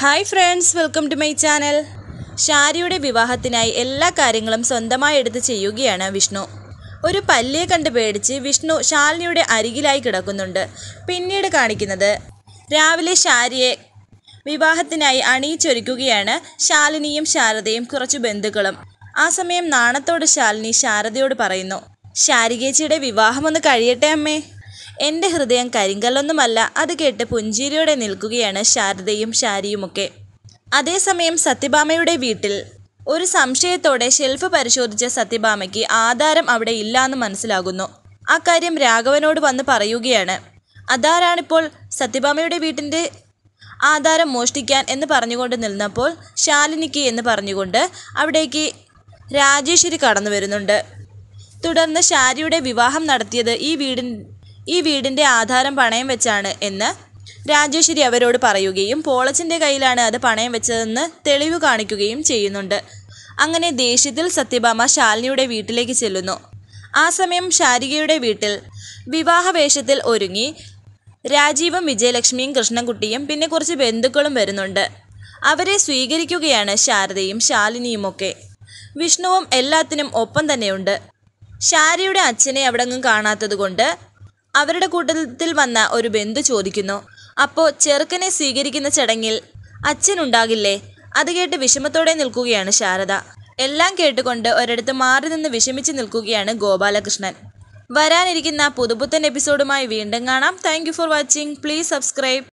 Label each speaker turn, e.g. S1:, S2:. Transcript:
S1: hi friends welcome to my channel ഷാരിയുടെ വിവാഹത്തിനായി എല്ലാ കാര്യങ്ങളും സ്വന്തമായി എടുത്ത് ചെയ്യുകയാണ് വിഷ്ണു ഒരു പല്ലിയെ കണ്ട് പേടിച്ച് വിഷ്ണു ശാലിനിയുടെ അരികിലായി കിടക്കുന്നുണ്ട് പിന്നീട് കാണിക്കുന്നത് രാവിലെ ഷാരിയെ വിവാഹത്തിനായി അണിയിച്ചൊരുക്കുകയാണ് ശാലിനിയും ശാരദയും കുറച്ചു ബന്ധുക്കളും ആ സമയം നാണത്തോട് ശാലിനി ശാരദയോട് പറയുന്നു ശാരികേച്ചിയുടെ വിവാഹമൊന്ന് കഴിയട്ടെ അമ്മേ എൻ്റെ ഹൃദയം കരിങ്കല്ലൊന്നുമല്ല അത് കേട്ട് പുഞ്ചിരിയോടെ നിൽക്കുകയാണ് ശാരദയും ശാരിയുമൊക്കെ അതേസമയം സത്യഭാമയുടെ വീട്ടിൽ ഒരു സംശയത്തോടെ ഷെൽഫ് പരിശോധിച്ച സത്യഭാമയ്ക്ക് ആധാരം അവിടെ ഇല്ലാന്ന് മനസ്സിലാകുന്നു അക്കാര്യം രാഘവനോട് വന്ന് പറയുകയാണ് അതാരാണിപ്പോൾ സത്യഭാമയുടെ വീട്ടിൻ്റെ ആധാരം മോഷ്ടിക്കാൻ എന്ന് പറഞ്ഞുകൊണ്ട് നിന്നപ്പോൾ ശാലിനിക്ക് എന്ന് പറഞ്ഞുകൊണ്ട് അവിടേക്ക് രാജേശ്വരി കടന്നു വരുന്നുണ്ട് തുടർന്ന് ഷാരിയുടെ വിവാഹം നടത്തിയത് ഈ വീടിൻ ഈ വീടിൻ്റെ ആധാരം പണയം വെച്ചാണ് എന്ന് രാജേശ്വരി അവരോട് പറയുകയും പോളച്ചൻ്റെ കയ്യിലാണ് അത് പണയം വെച്ചതെന്ന് തെളിവ് കാണിക്കുകയും ചെയ്യുന്നുണ്ട് അങ്ങനെ ദേഷ്യത്തിൽ സത്യഭാമ ശാലിനിയുടെ വീട്ടിലേക്ക് ചെല്ലുന്നു ആ സമയം ശാരികയുടെ വീട്ടിൽ വിവാഹവേഷത്തിൽ ഒരുങ്ങി രാജീവും വിജയലക്ഷ്മിയും കൃഷ്ണൻകുട്ടിയും പിന്നെ കുറച്ച് ബന്ധുക്കളും വരുന്നുണ്ട് അവരെ സ്വീകരിക്കുകയാണ് ശാരദയും ശാലിനിയുമൊക്കെ വിഷ്ണുവും എല്ലാത്തിനും ഒപ്പം തന്നെയുണ്ട് ഷാരിയുടെ അച്ഛനെ അവിടെങ്ങും കാണാത്തതുകൊണ്ട് അവരുടെ കൂട്ടത്തിൽ വന്ന ഒരു ബന്ധു ചോദിക്കുന്നു അപ്പോൾ ചെറുക്കനെ സ്വീകരിക്കുന്ന ചടങ്ങിൽ അച്ഛനുണ്ടാകില്ലേ അത് കേട്ട് വിഷമത്തോടെ നിൽക്കുകയാണ് ശാരദ എല്ലാം കേട്ടുകൊണ്ട് ഒരിടത്ത് മാറി നിന്ന് വിഷമിച്ച് നിൽക്കുകയാണ് ഗോപാലകൃഷ്ണൻ വരാനിരിക്കുന്ന പുതുപുത്തൻ എപ്പിസോഡുമായി വീണ്ടും കാണാം thank for watching please subscribe